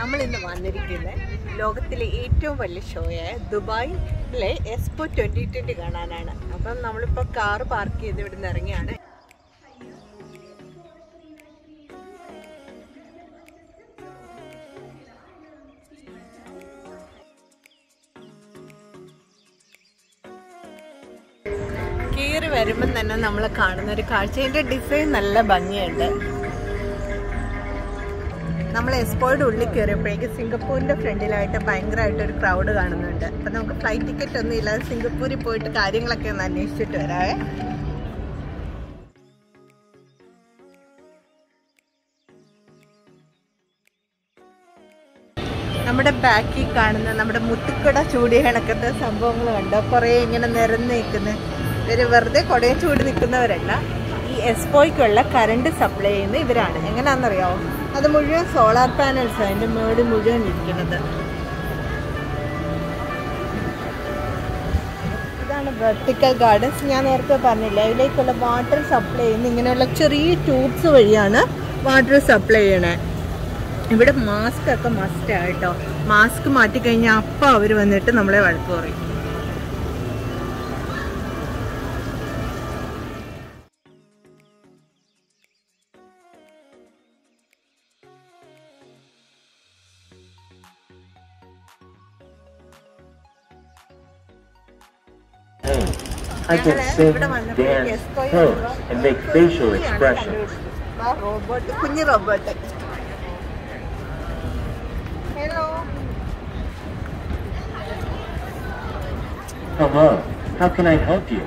നമ്മൾ ഇന്ന് വന്നിരിക്കുന്നത് ലോകത്തിലെ ഏറ്റവും വലിയ ഷോയായ ദുബായിലെ എക്സ്പോ ട്വന്റി ട്വന്റി കാണാനാണ് അപ്പം നമ്മളിപ്പോൾ കാറ് പാർക്ക് ചെയ്ത് ഇവിടുന്ന് ഇറങ്ങിയാണ് കയറി വരുമ്പം തന്നെ നമ്മൾ കാണുന്ന ഒരു കാഴ്ച ഇതിന്റെ ഡിസൈൻ നല്ല ഭംഗിയുണ്ട് നമ്മൾ എക്സ്പോയുടെ ഉള്ളിൽ കയറിയപ്പോഴേക്ക് സിംഗപ്പൂരിന്റെ ഫ്രണ്ടിലായിട്ട് ഭയങ്കരമായിട്ട് ഒരു ക്രൗഡ് കാണുന്നുണ്ട് അപ്പൊ നമുക്ക് ഫ്ലൈറ്റ് ടിക്കറ്റ് ഒന്നും ഇല്ലാതെ സിംഗപ്പൂരിൽ പോയിട്ട് കാര്യങ്ങളൊക്കെ ഒന്ന് അന്വേഷിച്ചിട്ട് വരാവേ നമ്മുടെ ബാക്കിൽ കാണുന്ന നമ്മുടെ മുത്തുക്കട ചൂടിയ കണക്കത്തെ സംഭവങ്ങൾ കണ്ടോ കുറേ ഇങ്ങനെ നിരന്ന് നിൽക്കുന്ന ഇവര് വെറുതെ കുടയും ചൂടി നിൽക്കുന്നവരല്ല ഈ എസ്പോയ്ക്കുള്ള കറണ്ട് സപ്ലൈ ചെയ്യുന്ന ഇവരാണ് എങ്ങനെയാണെന്നറിയാമോ അത് മുഴുവൻ സോളാർ പാനൽസ് അതിന്റെ മേളിൽ മുഴുവൻ ഇരിക്കുന്നത് ഇതാണ് വെർട്ടിക്കൽ ഗാർഡൻസ് ഞാൻ നേരത്തെ പറഞ്ഞില്ല ഇതിലേക്കുള്ള വാട്ടർ സപ്ലൈ ചെയ്യുന്ന ഇങ്ങനെയുള്ള ചെറിയ ട്യൂബ്സ് വഴിയാണ് വാട്ടർ സപ്ലൈ ചെയ്യണേ ഇവിടെ മാസ്ക് ഒക്കെ മസ്റ്റ് ആയിട്ടോ മാസ്ക് മാറ്റി കഴിഞ്ഞാൽ അപ്പം അവർ വന്നിട്ട് നമ്മളെ വഴക്ക് പറയും I can sing, dance, pose, and make facial expressions. Robot കുഞ്ഞു robot hello Hello, how can I help you?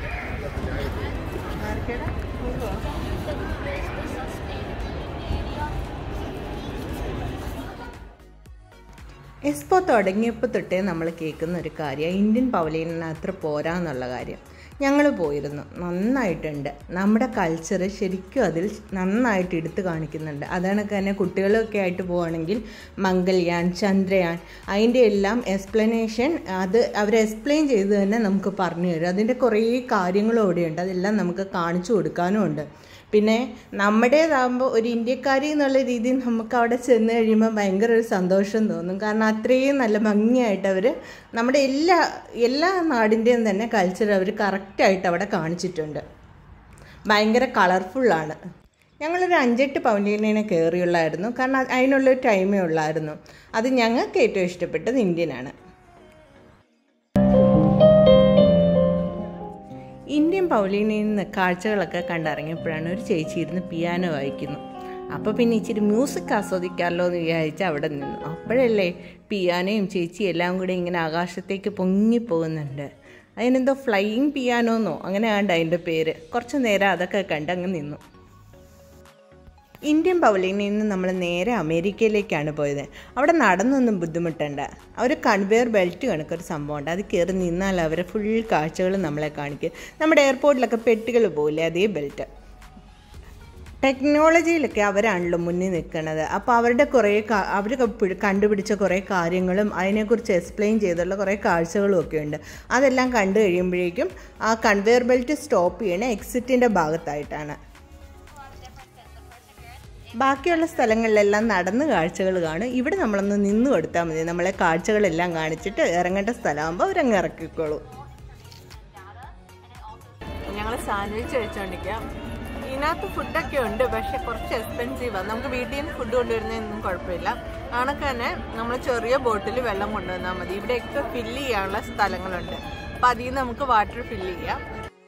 Expo തുടങ്ങിയപ്പോൾ തൊട്ടേ നമ്മൾ കേൾക്കുന്ന ഒരു കാര്യം ഇന്ത്യൻ പവലിയനിന് അത്ര പോരാ എന്നുള്ള കാര്യം ഞങ്ങൾ പോയിരുന്നു നന്നായിട്ടുണ്ട് നമ്മുടെ കൾച്ചർ ശരിക്കും അതിൽ നന്നായിട്ട് എടുത്തു കാണിക്കുന്നുണ്ട് അതാണ് തന്നെ കുട്ടികളൊക്കെ ആയിട്ട് പോവുകയാണെങ്കിൽ മംഗൾയാൻ ചന്ദ്രയാൻ അതിൻ്റെ എല്ലാം എക്സ്പ്ലനേഷൻ അത് അവർ എക്സ്പ്ലെയിൻ ചെയ്ത് തന്നെ നമുക്ക് പറഞ്ഞു തരും അതിൻ്റെ കുറേ കാര്യങ്ങളും അവിടെയുണ്ട് അതെല്ലാം നമുക്ക് കാണിച്ചു കൊടുക്കാനും ഉണ്ട് പിന്നെ നമ്മുടേതാകുമ്പോൾ ഒരു ഇന്ത്യക്കാരി എന്നുള്ള രീതിയിൽ നമുക്ക് അവിടെ ചെന്ന് കഴിയുമ്പോൾ ഭയങ്കര ഒരു സന്തോഷം തോന്നും കാരണം അത്രയും നല്ല ഭംഗിയായിട്ട് അവർ നമ്മുടെ എല്ലാ എല്ലാ നാടിൻ്റെയും തന്നെ കൾച്ചർ അവർ കറക്റ്റായിട്ട് അവിടെ കാണിച്ചിട്ടുണ്ട് ഭയങ്കര കളർഫുള്ളാണ് ഞങ്ങളൊരു അഞ്ചെട്ട് പവലിയനെ കയറിയുള്ളായിരുന്നു കാരണം അത് അതിനുള്ളൊരു ടൈമേ ഉള്ളായിരുന്നു അത് ഞങ്ങൾക്ക് ഏറ്റവും ഇഷ്ടപ്പെട്ടത് ഇന്ത്യനാണ് ഇന്ത്യൻ പൗലീനയിൽ നിന്ന് കാഴ്ചകളൊക്കെ കണ്ടിറങ്ങിയപ്പോഴാണ് ഒരു ചേച്ചി ഇരുന്ന് പിയാനോ വായിക്കുന്നു അപ്പോൾ പിന്നെ ഇച്ചിരി മ്യൂസിക് ആസ്വദിക്കാമല്ലോ എന്ന് വിചാരിച്ച് അവിടെ നിന്നു അപ്പോഴല്ലേ പിയാനോയും ചേച്ചിയും എല്ലാം കൂടി ഇങ്ങനെ ആകാശത്തേക്ക് പൊങ്ങി പോകുന്നുണ്ട് അതിനെന്തോ ഫ്ലൈയിങ് പിയാനോന്നോ അങ്ങനെ കണ്ട അതിൻ്റെ പേര് കുറച്ച് നേരം അതൊക്കെ കണ്ട് അങ്ങ് നിന്നു ഇന്ത്യൻ പവലിയനിൽ നിന്ന് നമ്മൾ നേരെ അമേരിക്കയിലേക്കാണ് പോയത് അവിടെ നടന്നൊന്നും ബുദ്ധിമുട്ടുണ്ട് അവർ കൺവെയർ ബെൽറ്റ് കണക്കൊരു സംഭവമുണ്ട് അത് കയറി നിന്നാൽ അവരെ ഫുൾ കാഴ്ചകൾ നമ്മളെ കാണിക്കും നമ്മുടെ എയർപോർട്ടിലൊക്കെ പെട്ടികൾ പോകില്ലേ അതേ ബെൽറ്റ് ടെക്നോളജിയിലൊക്കെ അവരാണല്ലോ മുന്നിൽ നിൽക്കുന്നത് അപ്പോൾ അവരുടെ കുറേ അവർ കണ്ടുപിടിച്ച കുറേ കാര്യങ്ങളും അതിനെക്കുറിച്ച് എക്സ്പ്ലെയിൻ ചെയ്തുള്ള കുറേ കാഴ്ചകളും ഒക്കെ ഉണ്ട് അതെല്ലാം കണ്ടു കഴിയുമ്പോഴേക്കും ആ കൺവെയർ ബെൽറ്റ് സ്റ്റോപ്പ് ചെയ്യണ എക്സിറ്റിൻ്റെ ഭാഗത്തായിട്ടാണ് ബാക്കിയുള്ള സ്ഥലങ്ങളിലെല്ലാം നടന്ന് കാഴ്ചകൾ കാണും ഇവിടെ നമ്മളൊന്ന് നിന്ന് കൊടുത്താൽ മതി നമ്മളെ കാഴ്ചകളെല്ലാം കാണിച്ചിട്ട് ഇറങ്ങേണ്ട സ്ഥലമാകുമ്പോൾ അവരങ്ങ് ഇറക്കിക്കോളൂ ഞങ്ങൾ സാൻഡ്വിച്ച് കഴിച്ചോണ്ടിരിക്കാം ഇതിനകത്ത് ഫുഡൊക്കെ ഉണ്ട് പക്ഷെ കുറച്ച് എക്സ്പെൻസീവാണ് നമുക്ക് വീട്ടിൽ നിന്ന് ഫുഡ് കൊണ്ടുവരുന്നതൊന്നും കുഴപ്പമില്ല കണക്ക് തന്നെ നമ്മൾ ചെറിയ ബോട്ടിൽ വെള്ളം കൊണ്ടുവന്നാൽ മതി ഇവിടെയൊക്കെ ഫില്ല് ചെയ്യാനുള്ള സ്ഥലങ്ങളുണ്ട് അപ്പം അതിൽ നിന്ന് നമുക്ക് വാട്ടർ ഫില്ല് ചെയ്യാം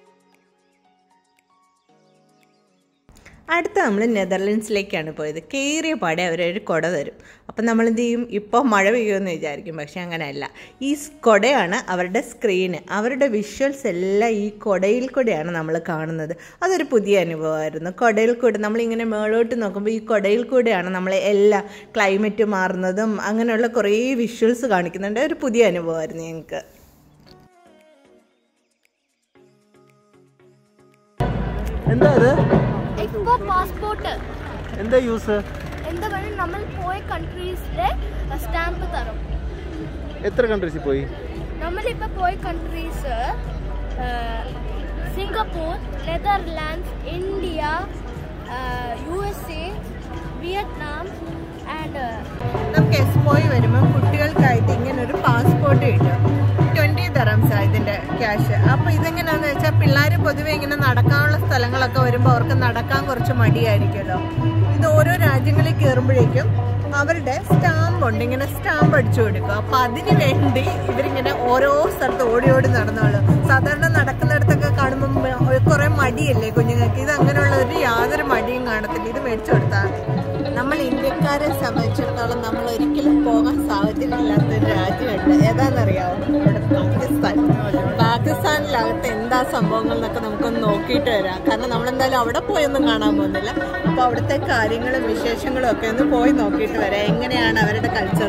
അടുത്ത നമ്മൾ നെതർലൻഡ്സിലേക്കാണ് പോയത് കയറിയ പാടെ അവരൊരു കുട തരും അപ്പം നമ്മൾ എന്ത് ചെയ്യും ഇപ്പോൾ മഴ പെയ്യുമെന്ന് വിചാരിക്കും പക്ഷെ അങ്ങനെയല്ല ഈ കുടയാണ് അവരുടെ സ്ക്രീന് അവരുടെ വിഷ്വൽസ് എല്ലാം ഈ കുടയിൽ കൂടെയാണ് നമ്മൾ കാണുന്നത് അതൊരു പുതിയ അനുഭവമായിരുന്നു കുടയിൽ കൂടെ നമ്മളിങ്ങനെ മേളോട്ട് നോക്കുമ്പോൾ ഈ കുടയിൽ കൂടെയാണ് നമ്മൾ എല്ലാ ക്ലൈമറ്റ് മാറുന്നതും അങ്ങനെയുള്ള കുറേ വിഷ്വൽസ് കാണിക്കുന്നുണ്ട് ഒരു പുതിയ അനുഭവമായിരുന്നു ഞങ്ങൾക്ക് എന്താ അത് എക്സ്പോ പാസ്പോർട്ട് എന്താ യൂസ് എന്താ പറയുക നമ്മൾ പോയ കൺട്രീസിലെ സ്റ്റാമ്പ് തരും എത്ര കൺട്രീസിൽ പോയി നമ്മളിപ്പോൾ പോയ countries Singapore Netherlands India U S A Vietnam and uh, നമുക്ക് എക്സ്പോയിൽ വരുമ്പോൾ കുട്ടികൾക്കായിട്ട് ഇങ്ങനെ ഒരു പാസ്പോർട്ട് കിട്ടും ട്വന്റി ദറംസ് ഇതിന്റെ ക്യാഷ് അപ്പൊ ഇതെങ്ങനെയാന്ന് വെച്ചാൽ പിള്ളേർ പൊതുവെ ഇങ്ങനെ നടക്കാനുള്ള സ്ഥലങ്ങളൊക്കെ വരുമ്പോൾ അവർക്ക് നടക്കാൻ കുറച്ച് മടിയായിരിക്കുമല്ലോ ഇത് ഓരോ രാജ്യങ്ങളിൽ കയറുമ്പോഴേക്കും അവരുടെ സ്റ്റാമ്പ് ഉണ്ട് ഇങ്ങനെ സ്റ്റാമ്പ് അടിച്ചു കൊടുക്കും അപ്പൊ അതിന് വേണ്ടി ഇവരിങ്ങനെ ഓരോ സ്ഥലത്ത് ഓടി ഓടി നടന്നോളൂ സാധാരണ നടക്കുന്നിടത്തൊക്കെ കാണുമ്പോൾ കുറെ മടിയല്ലേ കുഞ്ഞുങ്ങൾക്ക് ഇത് അങ്ങനെയുള്ള ഒരു യാതൊരു മടിയും കാണത്തില്ല ഇത് മേടിച്ചു കൊടുത്താൽ നമ്മൾ ഇന്ത്യക്കാരെ സംബന്ധിച്ചിടത്തോളം നമ്മൾ ഒരിക്കലും പോകാൻ സാഹചര്യമില്ലാത്ത ഒരു രാജ്യമുണ്ട് ഏതാണെന്നറിയാമോ നമ്മുടെ പാകിസ്ഥാൻ പാകിസ്ഥാനിലകത്ത് എന്താ സംഭവങ്ങൾ എന്നൊക്കെ നമുക്കൊന്ന് നോക്കിയിട്ട് വരാം കാരണം നമ്മളെന്തായാലും അവിടെ പോയൊന്നും കാണാൻ പോകുന്നില്ല അപ്പോൾ അവിടുത്തെ കാര്യങ്ങളും വിശേഷങ്ങളും ഒക്കെ ഒന്ന് പോയി നോക്കിയിട്ട് വരാം എങ്ങനെയാണ് അവരുടെ കൾച്ചർ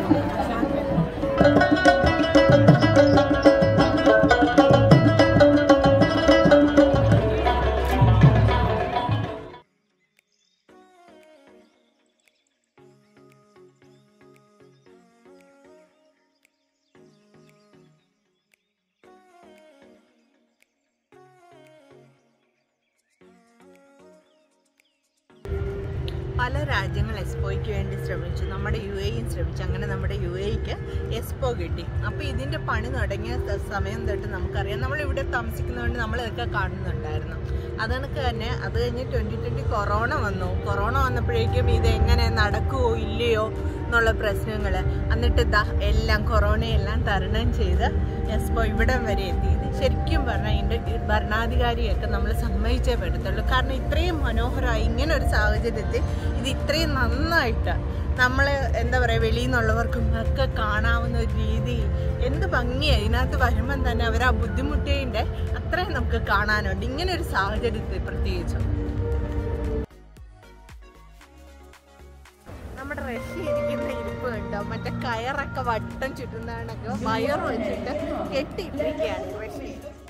പല രാജ്യങ്ങൾ എക്സ്പോയ്ക്ക് വേണ്ടി ശ്രമിച്ചു നമ്മുടെ യു എയും ശ്രമിച്ചു അങ്ങനെ നമ്മുടെ യു എക്ക് എക്സ്പോ കിട്ടി അപ്പോൾ ഇതിൻ്റെ പണി തുടങ്ങിയ സ- സമയം തൊട്ട് നമുക്കറിയാം നമ്മൾ ഇവിടെ താമസിക്കുന്നതുകൊണ്ട് നമ്മൾ ഇതൊക്കെ കാണുന്നുണ്ടായിരുന്നു അതുകണക്ക് തന്നെ അത് കഴിഞ്ഞ് ട്വൻറ്റി ട്വൻറ്റി കൊറോണ വന്നു കൊറോണ വന്നപ്പോഴേക്കും ഇത് എങ്ങനെ നടക്കുമോ ഇല്ലയോ എന്നുള്ള പ്രശ്നങ്ങൾ എന്നിട്ട് ദാ എല്ലാം കൊറോണയെല്ലാം തരണം ചെയ്ത് എക്സ്പോ ഇവിടം വരെ എത്തി ഇത് ശരിക്കും പറഞ്ഞാൽ ഇതിൻ്റെ ഭരണാധികാരിയൊക്കെ നമ്മൾ സമ്മതിച്ചേ പറ്റത്തുള്ളൂ കാരണം ഇത്രയും മനോഹരമായി ഇങ്ങനെ ഒരു സാഹചര്യത്തിൽ ഇത് ഇത്രയും നന്നായിട്ട് നമ്മൾ എന്താ പറയുക വെളിയിൽ നിന്നുള്ളവർക്കും ഒക്കെ കാണാവുന്ന ഒരു രീതിയിൽ എന്ത് ഭംഗിയാണ് ഇതിനകത്ത് വരുമ്പം തന്നെ അവർ ആ ബുദ്ധിമുട്ടിയതിൻ്റെ അത്രയും നമുക്ക് കാണാനുണ്ട് ഇങ്ങനെ ഒരു സാഹചര്യത്തിൽ പ്രത്യേകിച്ചും നമ്മുടെ റഷ്യ ഇരിക്കുന്ന ഇരിപ്പ് കണ്ടോ മറ്റേ കയറൊക്കെ വട്ടം ചുറ്റുന്നതാണൊക്കെ വയർ വെച്ചിട്ട് കെട്ടിയിട്ടിരിക്കുകയാണ് റഷ്യ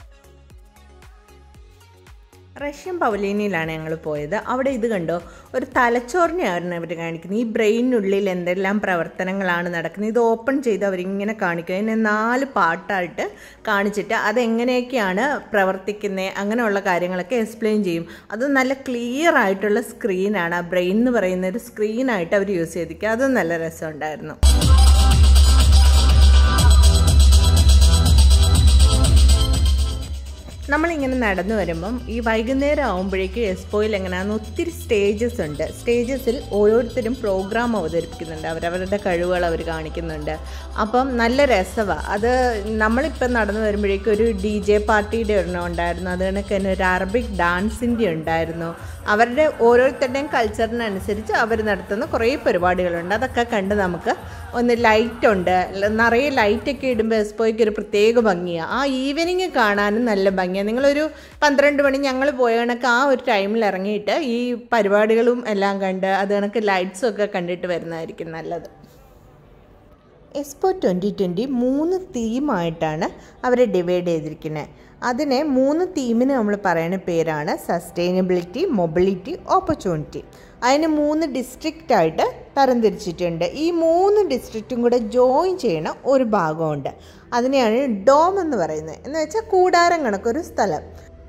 റഷ്യൻ പവലീനിയിലാണ് ഞങ്ങൾ പോയത് അവിടെ ഇത് കണ്ടോ ഒരു തലച്ചോറിനെയാണ് അവർ കാണിക്കുന്നത് ഈ ബ്രെയിനുള്ളിൽ എന്തെല്ലാം പ്രവർത്തനങ്ങളാണ് നടക്കുന്നത് ഇത് ഓപ്പൺ ചെയ്ത് അവരിങ്ങനെ കാണിക്കും അതിനെ നാല് പാട്ടായിട്ട് കാണിച്ചിട്ട് അതെങ്ങനെയൊക്കെയാണ് പ്രവർത്തിക്കുന്നത് അങ്ങനെയുള്ള കാര്യങ്ങളൊക്കെ എക്സ്പ്ലെയിൻ ചെയ്യും അത് നല്ല ക്ലിയർ ആയിട്ടുള്ള സ്ക്രീനാണ് ആ ബ്രെയിൻ എന്ന് പറയുന്ന ഒരു സ്ക്രീനായിട്ട് അവർ യൂസ് ചെയ്തിരിക്കുക അത് നല്ല രസമുണ്ടായിരുന്നു നമ്മളിങ്ങനെ നടന്നു വരുമ്പം ഈ വൈകുന്നേരം ആകുമ്പോഴേക്കും എക്സ്പോയിൽ എങ്ങനെയാണെന്ന് ഒത്തിരി സ്റ്റേജസ് ഉണ്ട് സ്റ്റേജസിൽ ഓരോരുത്തരും പ്രോഗ്രാം അവതരിപ്പിക്കുന്നുണ്ട് അവരവരുടെ കഴിവുകൾ അവർ കാണിക്കുന്നുണ്ട് അപ്പം നല്ല രസമാണ് അത് നമ്മളിപ്പം നടന്നു വരുമ്പോഴേക്കും ഒരു ഡി ജെ പാർട്ടിയുടെ ഒരെണ്ണം ഉണ്ടായിരുന്നു അത് കണക്ക് തന്നെ ഒരു അറബിക് ഡാൻസിൻ്റെ ഉണ്ടായിരുന്നു അവരുടെ ഓരോരുത്തരുടെയും കൾച്ചറിനനുസരിച്ച് അവർ നടത്തുന്ന കുറേ പരിപാടികളുണ്ട് അതൊക്കെ കണ്ട് നമുക്ക് ഒന്ന് ലൈറ്റ് ഉണ്ട് ല- നിറയെ ലൈറ്റൊക്കെ ഇടുമ്പോൾ എക്സ്പോയ്ക്ക് ഒരു പ്രത്യേക ഭംഗിയാണ് ആ ഈവനിങ് കാണാനും നല്ല ഭംഗിയാണ് നിങ്ങളൊരു പന്ത്രണ്ട് മണി ഞങ്ങൾ പോയ കണക്ക് ആ ഒരു ടൈമിൽ ഇറങ്ങിയിട്ട് ഈ പരിപാടികളും എല്ലാം കണ്ട് അത് കണക്ക് ലൈറ്റ്സും ഒക്കെ കണ്ടിട്ട് വരുന്നതായിരിക്കും നല്ലത് എക്സ്പോ ട്വൻറ്റി ട്വൻറ്റി മൂന്ന് തീമായിട്ടാണ് അവർ ഡിവൈഡ് ചെയ്തിരിക്കുന്നത് അതിനെ മൂന്ന് തീമിന് നമ്മൾ പറയുന്ന പേരാണ് സസ്റ്റൈനബിലിറ്റി മൊബിലിറ്റി ഓപ്പർച്യൂണിറ്റി അതിന് മൂന്ന് ഡിസ്ട്രിക്റ്റ് ആയിട്ട് തരംതിരിച്ചിട്ടുണ്ട് ഈ മൂന്ന് ഡിസ്ട്രിക്റ്റും കൂടെ ജോയിൻ ചെയ്യണ ഒരു ഭാഗമുണ്ട് അതിനെയാണ് ഡോം എന്ന് പറയുന്നത് എന്ന് വെച്ചാൽ കൂടാരം കണക്കൊരു സ്ഥലം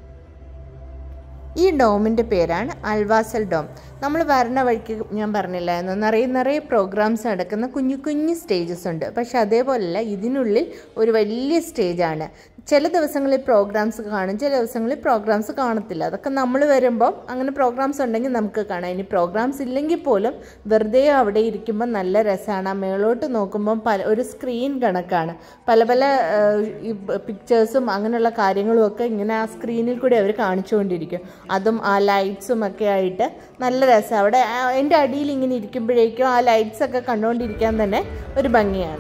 ഈ ഡോമിൻ്റെ പേരാണ് അൽവാസൽ ഡോം നമ്മൾ വരണ വഴിക്ക് ഞാൻ പറഞ്ഞില്ലായിരുന്നു നിറയെ നിറയെ പ്രോഗ്രാംസ് നടക്കുന്ന കുഞ്ഞു കുഞ്ഞു സ്റ്റേജസ് ഉണ്ട് പക്ഷെ അതേപോലെയല്ല ഇതിനുള്ളിൽ ഒരു വലിയ സ്റ്റേജാണ് ചില ദിവസങ്ങളിൽ പ്രോഗ്രാംസ് കാണും ചില ദിവസങ്ങളിൽ പ്രോഗ്രാംസ് കാണത്തില്ല അതൊക്കെ നമ്മൾ വരുമ്പോൾ അങ്ങനെ പ്രോഗ്രാംസ് ഉണ്ടെങ്കിൽ നമുക്ക് കാണാം ഇനി പ്രോഗ്രാംസ് ഇല്ലെങ്കിൽ പോലും വെറുതെ അവിടെ ഇരിക്കുമ്പോൾ നല്ല രസമാണ് ആ മേളോട്ട് നോക്കുമ്പം പല ഒരു സ്ക്രീൻ കണക്കാണ് പല പല ആ, ഈ പിക്ചേഴ്സും അങ്ങനെയുള്ള കാര്യങ്ങളും ഒക്കെ ഇങ്ങനെ ആ സ്ക്രീനിൽ കൂടി അവർ കാണിച്ചുകൊണ്ടിരിക്കും അതും ആ ലൈറ്റ്സും ഒക്കെ ആയിട്ട് നല്ല രസം അവിടെ ആ- എൻ്റെ അടിയിൽ ഇങ്ങനെ ഇരിക്കുമ്പോഴേക്കും ആ ലൈറ്റ്സ് ഒക്കെ കണ്ടുകൊണ്ടിരിക്കാൻ തന്നെ ഒരു ഭംഗിയാണ്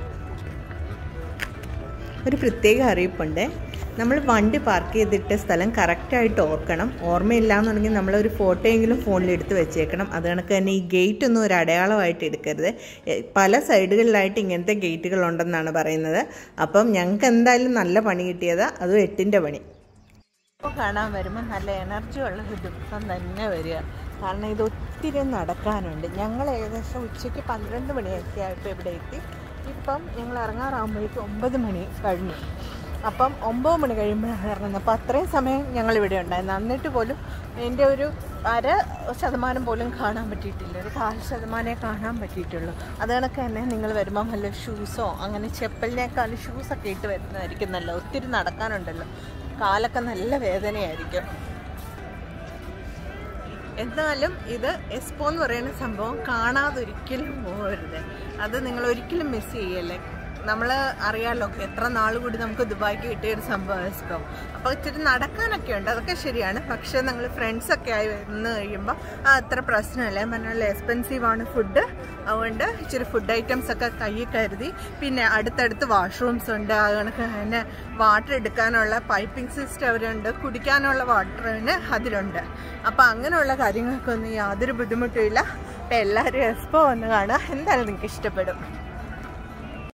ഒരു പ്രത്യേക അറിയിപ്പുണ്ട് നമ്മൾ വണ്ടി പാർക്ക് ചെയ്തിട്ട സ്ഥലം കറക്റ്റായിട്ട് ഓർക്കണം ഓർമ്മയില്ല എന്നുണ്ടെങ്കിൽ നമ്മളൊരു ഫോട്ടോയെങ്കിലും ഫോണിൽ എടുത്ത് വെച്ചേക്കണം അത് കണക്ക് തന്നെ ഈ ഗേറ്റ് ഒന്നും ഒരു അടയാളമായിട്ട് എടുക്കരുത് എ, പല സൈഡുകളിലായിട്ട് ഇങ്ങനത്തെ ഗേറ്റുകൾ ഉണ്ടെന്നാണ് പറയുന്നത് അപ്പം ഞങ്ങൾക്ക് എന്തായാലും നല്ല പണി കിട്ടിയത് അതും എട്ടിൻ്റെ പണി ഇപ്പോൾ കാണാൻ വരുമ്പോൾ നല്ല എനർജി ഉള്ള ഒരു ദിവസം തന്നെ വരിക കാരണം ഇത് ഒത്തിരി നടക്കാനുണ്ട് ഞങ്ങൾ ഏകദേശം ഉച്ചയ്ക്ക് പന്ത്രണ്ട് മണിയൊക്കെ ആയപ്പോൾ ഇവിടെ എത്തി ഇപ്പം ഞങ്ങൾ ഇറങ്ങാറാകുമ്പോഴേക്കും ഒമ്പത് മണി കഴിഞ്ഞു അപ്പം ഒമ്പത് മണി കഴിയുമ്പോഴാണ് ഇറങ്ങുന്നത് അപ്പോൾ അത്രയും സമയം ഞങ്ങൾ ഇവിടെ ഉണ്ടായിരുന്നു എന്നിട്ട് പോലും എൻ്റെ ഒരു അര ശതമാനം പോലും കാണാൻ പറ്റിയിട്ടില്ല ഒരു കാൽ ശതമാനമേ കാണാൻ പറ്റിയിട്ടുള്ളൂ അത് കണക്ക് തന്നെ നിങ്ങൾ വരുമ്പം വല്ല ഷൂസോ അങ്ങനെ ചെപ്പലിനേക്കാൾ ഷൂസൊക്കെ ഇട്ട് വരുന്നതായിരിക്കും നല്ല ഒത്തിരി നടക്കാനുണ്ടല്ലോ കാലൊക്കെ നല്ല വേദനയായിരിക്കും എന്നാലും ഇത് എക്സ്പോ എന്ന് പറയുന്ന സംഭവം കാണാതെ ഒരിക്കലും പോകരുത് അത് നിങ്ങൾ ഒരിക്കലും മിസ് ചെയ്യല്ലേ നമ്മൾ അറിയാലോ എത്ര നാൾ കൂടി നമുക്ക് ദുബായിക്ക് കിട്ടിയ ഒരു സംഭവം എക്സ്പോ അപ്പോൾ ഇച്ചിരി നടക്കാനൊക്കെ ഉണ്ട് അതൊക്കെ ശരിയാണ് പക്ഷേ നിങ്ങൾ ഫ്രണ്ട്സൊക്കെ ആയി വന്ന് കഴിയുമ്പോൾ ആ അത്ര പ്രശ്നമല്ല ഞാൻ പറഞ്ഞാൽ എക്സ്പെൻസീവ് ആണ് ഫുഡ് അതുകൊണ്ട് ഇച്ചിരി ഫുഡ് ഐറ്റംസ് ഒക്കെ കയ്യിൽ കരുതി പിന്നെ അടുത്തടുത്ത് വാഷ്റൂംസ് ഉണ്ട് അത് കണക്ക് തന്നെ വാട്ടർ എടുക്കാനുള്ള പൈപ്പിംഗ് സിസ്റ്റം അവരുണ്ട് കുടിക്കാനുള്ള വാട്ടറിന് അതിലുണ്ട് അപ്പോൾ അങ്ങനെയുള്ള കാര്യങ്ങൾക്കൊന്നും യാതൊരു ബുദ്ധിമുട്ടുമില്ല അപ്പോൾ എല്ലാവരും എക്സ്പോ വന്ന് കാണുക എന്തായാലും നിങ്ങൾക്ക് ഇഷ്ടപ്പെടും